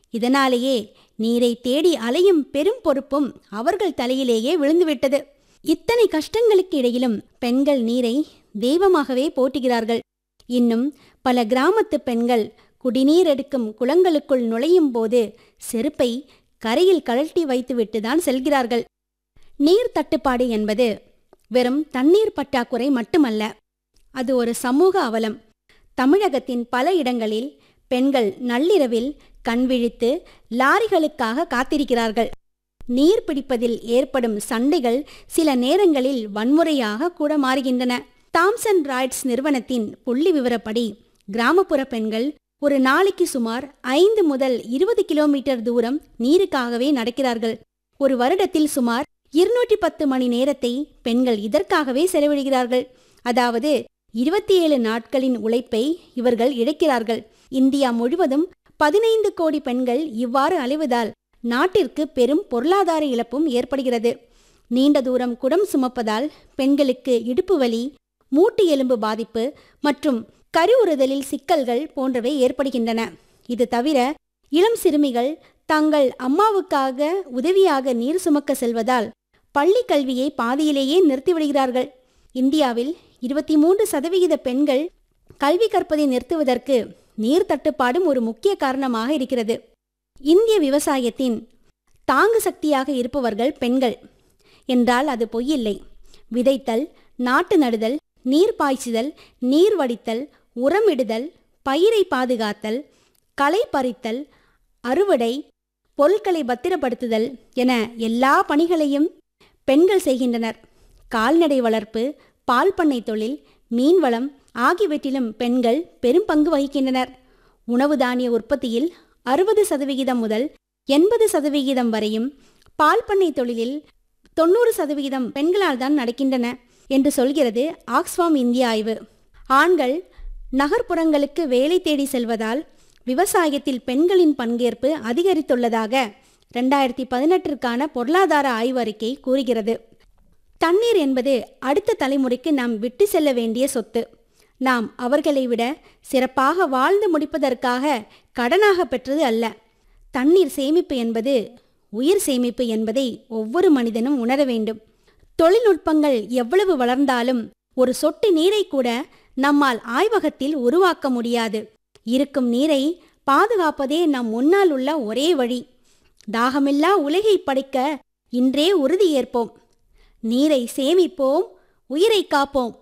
இதனாலேயே நீரை தேடி அலையும் பெரும் பொறுப்பும் அவர்கள் தலையிலேயே விழுந்துவிட்டது இத்தனை கஷ்டங்களுக்கு இடையிலும் பெண்கள் நீரை தெய்வமாகவே போற்றுகிறார்கள் இன்னும் பல கிராமத்து பெண்கள் குடிநீர் எடுக்கும் குளங்களுக்குள் நுழையும் போது செருப்பை கரையில் கழட்டி வைத்துவிட்டு தான் செல்கிறார்கள் நீர் தட்டுப்பாடு என்பது வெறும் தண்ணீர் பற்றாக்குறை மட்டுமல்ல அது ஒரு சமூக அவலம் தமிழகத்தின் பல இடங்களில் பெண்கள் நள்ளிரவில் கண்விழித்து லாரிகளுக்காக காத்திருக்கிறார்கள் நீர் பிடிப்பதில் ஏற்படும் சண்டைகள் சில நேரங்களில் வன்முறையாக கூட மாறுகின்றன தாம்சன் ராய்ட்ஸ் நிறுவனத்தின் புள்ளி விவரப்படி கிராமப்புற பெண்கள் ஒரு நாளைக்கு சுமார் ஐந்து முதல் இருபது கிலோமீட்டர் தூரம் நீருக்காகவே நடக்கிறார்கள் ஒரு வருடத்தில் சுமார் இருநூற்றி பத்து மணி நேரத்தை பெண்கள் இதற்காகவே செலவிடுகிறார்கள் அதாவது இருபத்தி ஏழு நாட்களின் உழைப்பை இவர்கள் இழக்கிறார்கள் இந்தியா முழுவதும் பதினைந்து கோடி பெண்கள் இவ்வாறு அலைவதால் நாட்டிற்கு பெரும் பொருளாதார இழப்பும் ஏற்படுகிறது நீண்ட தூரம் குடம் சுமப்பதால் பெண்களுக்கு இடுப்பு வலி மூட்டு எலும்பு பாதிப்பு மற்றும் கருவுறுதலில் சிக்கல்கள் போன்றவை ஏற்படுகின்றன இது தவிர இளம் சிறுமிகள் தங்கள் அம்மாவுக்காக உதவியாக நீர் சுமக்க செல்வதால் பள்ளி கல்வியை பாதியிலேயே நிறுத்திவிடுகிறார்கள் இந்தியாவில் இருபத்தி மூன்று சதவிகித பெண்கள் கல்வி கற்பதை நிறுத்துவதற்கு நீர் தட்டுப்பாடும் ஒரு முக்கிய காரணமாக இருக்கிறது இந்திய விவசாயத்தின் தாங்கு சக்தியாக இருப்பவர்கள் பெண்கள் என்றால் அது பொய்யில்லை விதைத்தல் நாட்டு நடுதல் நீர் பாய்ச்சுதல் நீர் வடித்தல் உரமிடுதல் பயிரை பாதுகாத்தல் களை பறித்தல் அறுவடை பொருட்களை பத்திரப்படுத்துதல் என எல்லா பணிகளையும் பெண்கள் செய்கின்றனர் கால்நடை வளர்ப்பு பால் பண்ணை தொழில் மீன்வளம் ஆகியவற்றிலும் பெண்கள் பெரும் பங்கு வகிக்கின்றனர் உணவு தானிய உற்பத்தியில் அறுபது சதவிகிதம் முதல் எண்பது சதவிகிதம் வரையும் பால் பண்ணை தொழிலில் தொண்ணூறு சதவிகிதம் பெண்களால் தான் நடக்கின்றன என்று சொல்கிறது ஆக்ஸ்ஃபார்ம் இந்திய ஆய்வு ஆண்கள் நகர்ப்புறங்களுக்கு வேலை தேடி செல்வதால் விவசாயத்தில் பெண்களின் பங்கேற்பு அதிகரித்துள்ளதாக ரெண்டாயிரத்தி பதினெட்டிற்கான பொருளாதார ஆய்வறிக்கை கூறுகிறது தண்ணீர் என்பது அடுத்த தலைமுறைக்கு நாம் விட்டு செல்ல வேண்டிய சொத்து நாம் அவர்களை விட சிறப்பாக வாழ்ந்து முடிப்பதற்காக கடனாக பெற்றது அல்ல தண்ணீர் சேமிப்பு என்பது உயிர் சேமிப்பு என்பதை ஒவ்வொரு மனிதனும் உணர வேண்டும் தொழில்நுட்பங்கள் எவ்வளவு வளர்ந்தாலும் ஒரு சொட்டு நீரை கூட நம்மால் ஆய்வகத்தில் உருவாக்க முடியாது இருக்கும் நீரை பாதுகாப்பதே நம் முன்னால் உள்ள ஒரே வழி தாகமில்லா உலகை படைக்க இன்றே உறுதியேற்போம் நீரை சேமிப்போம் உயிரை காப்போம்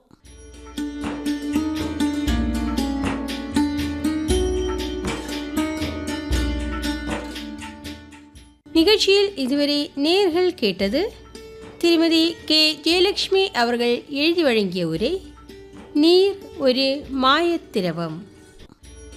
நிகழ்ச்சியில் இதுவரை நேர்கள் கேட்டது திருமதி கே ஜெயலட்சுமி அவர்கள் எழுதி வழங்கிய உரை நீர் ஒரு மாயத்திரவம்